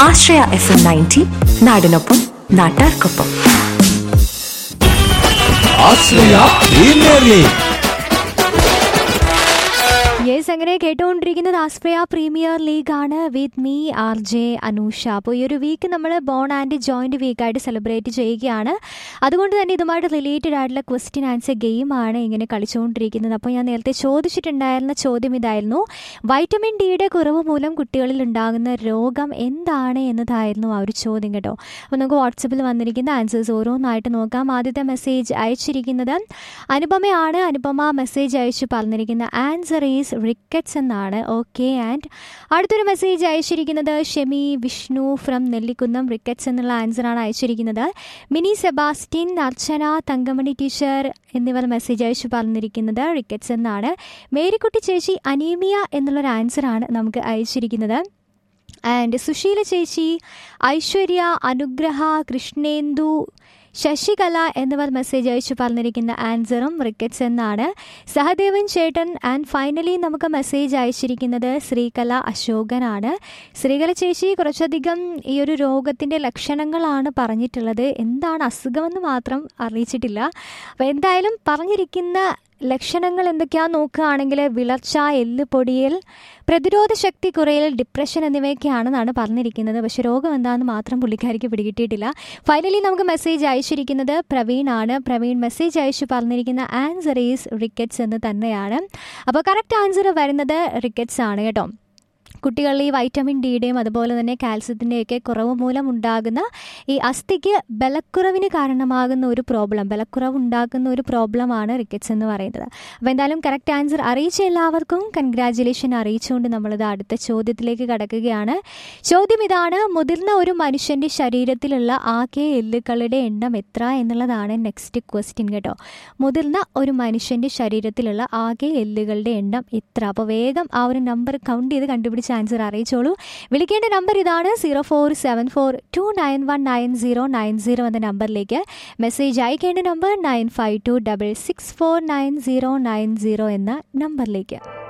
ആശ്രയ F M ninety നാടിനൊപ്പം നാട്ടാർക്കൊപ്പം ആശ്രയ premier league yes അങ്ങനെ കേട്ടുകൊണ്ടിരിക്കുന്നത് ആസ്പ്രയ പ്രീമിയർ ലീഗ് ആണ് with me R J Anusha അപ്പോൾ ഈ ഒരു വീക്ക് നമ്മൾ ബോൺ ആൻഡ് ജോയിൻറ്റ് വീക്കായിട്ട് സെലിബ്രേറ്റ് ചെയ്യുകയാണ് അതുകൊണ്ട് തന്നെ ഇതുമായിട്ട് റിലേറ്റഡ് ആയിട്ടുള്ള ക്വസ്റ്റ്യൻ ആൻസർ ഗെയിമാണ് ഇങ്ങനെ കളിച്ചുകൊണ്ടിരിക്കുന്നത് അപ്പോൾ ഞാൻ നേരത്തെ ചോദിച്ചിട്ടുണ്ടായിരുന്ന ചോദ്യം ഇതായിരുന്നു വൈറ്റമിൻ ഡിയുടെ കുറവ് മൂലം കുട്ടികളിൽ ഉണ്ടാകുന്ന രോഗം എന്താണ് എന്നതായിരുന്നു ആ ഒരു ചോദ്യം കേട്ടോ അപ്പോൾ നമുക്ക് വാട്സപ്പിൽ വന്നിരിക്കുന്ന ആൻസേഴ്സ് ഓരോന്നായിട്ട് നോക്കാം ആദ്യത്തെ മെസ്സേജ് അയച്ചിരിക്കുന്നത് അനുപമയാണ് അനുപമ മെസ്സേജ് അയച്ചു പറഞ്ഞിരിക്കുന്ന ആൻസർ ഈസ് റിക്കറ്റ്സ് എന്നാണ് ഓക്കെ ആൻഡ് അടുത്തൊരു മെസ്സേജ് അയച്ചിരിക്കുന്നത് ഷെമി വിഷ്ണു ഫ്രം നെല്ലിക്കുന്നം റിക്കറ്റ്സ് എന്നുള്ള ആൻസറാണ് അയച്ചിരിക്കുന്നത് മിനി സെബാസ്റ്റ്യൻ അർച്ചന തങ്കമണി ടീച്ചർ എന്നിവർ മെസ്സേജ് അയച്ചു പറഞ്ഞിരിക്കുന്നത് റിക്കറ്റ്സ് എന്നാണ് മേരിക്കുട്ടി ചേച്ചി അനീമിയ എന്നുള്ളൊരു ആൻസറാണ് നമുക്ക് അയച്ചിരിക്കുന്നത് ആൻഡ് സുശീല ചേച്ചി ഐശ്വര്യ അനുഗ്രഹ കൃഷ്ണേന്ദു ശശികല എന്നിവർ മെസ്സേജ് അയച്ചു പറഞ്ഞിരിക്കുന്ന ആൻസറും റിക്കറ്റ്സ് എന്നാണ് സഹദേവൻ ചേട്ടൻ ആൻഡ് ഫൈനലി നമുക്ക് മെസ്സേജ് അയച്ചിരിക്കുന്നത് ശ്രീകല അശോകനാണ് ശ്രീകല ചേച്ചി കുറച്ചധികം ഈ ഒരു രോഗത്തിൻ്റെ ലക്ഷണങ്ങളാണ് പറഞ്ഞിട്ടുള്ളത് എന്താണ് അസുഖമെന്ന് മാത്രം അറിയിച്ചിട്ടില്ല അപ്പോൾ എന്തായാലും പറഞ്ഞിരിക്കുന്ന ലക്ഷണങ്ങൾ എന്തൊക്കെയാണെന്ന് നോക്കുകയാണെങ്കിൽ വിളർച്ച എല്ല് പൊടിയൽ പ്രതിരോധ ശക്തി കുറയൽ ഡിപ്രഷൻ എന്നിവയൊക്കെയാണെന്നാണ് പറഞ്ഞിരിക്കുന്നത് പക്ഷേ രോഗം എന്താണെന്ന് മാത്രം പുള്ളിക്കാരിക്ക് പിടികിട്ടിയിട്ടില്ല ഫൈനലി നമുക്ക് മെസ്സേജ് അയച്ചിരിക്കുന്നത് പ്രവീൺ ആണ് പ്രവീൺ മെസ്സേജ് അയച്ചു പറഞ്ഞിരിക്കുന്ന ആൻസർ ഈസ് റിക്കറ്റ്സ് എന്ന് തന്നെയാണ് അപ്പോൾ കറക്റ്റ് ആൻസർ വരുന്നത് റിക്കറ്റ്സ് ആണ് കേട്ടോ കുട്ടികളിൽ ഈ വൈറ്റമിൻ ഡിയുടെയും അതുപോലെ തന്നെ കാൽസ്യത്തിൻ്റെയൊക്കെ കുറവ് മൂലം ഉണ്ടാകുന്ന ഈ അസ്ഥിക്ക് ബലക്കുറവിന് കാരണമാകുന്ന ഒരു പ്രോബ്ലം ബലക്കുറവ് ഉണ്ടാക്കുന്ന ഒരു പ്രോബ്ലമാണ് റിക്കറ്റ്സ് എന്ന് പറയുന്നത് അപ്പോൾ എന്തായാലും കറക്റ്റ് ആൻസർ അറിയിച്ച എല്ലാവർക്കും കൺഗ്രാജുലേഷൻ അറിയിച്ചുകൊണ്ട് നമ്മളിത് അടുത്ത ചോദ്യത്തിലേക്ക് കടക്കുകയാണ് ചോദ്യം ഇതാണ് മുതിർന്ന ഒരു മനുഷ്യൻ്റെ ശരീരത്തിലുള്ള ആകെ എല്ലുകളുടെ എണ്ണം എത്ര എന്നുള്ളതാണ് നെക്സ്റ്റ് ക്വസ്റ്റ്യൻ കേട്ടോ മുതിർന്ന ഒരു മനുഷ്യൻ്റെ ശരീരത്തിലുള്ള ആകെ എല്ലുകളുടെ എണ്ണം എത്ര അപ്പോൾ വേഗം ആ ഒരു നമ്പർ കൗണ്ട് ചെയ്ത് കണ്ടുപിടിച്ച് ആൻസർ അറിയിച്ചോളൂ വിളിക്കേണ്ട നമ്പർ ഇതാണ് zero four seven four two nine one nine zero nine zero എന്ന നമ്പറിലേക്ക് മെസ്സേജ് അയക്കേണ്ട number nine five two double six four nine zero nine zero എന്ന നമ്പറിലേക്ക്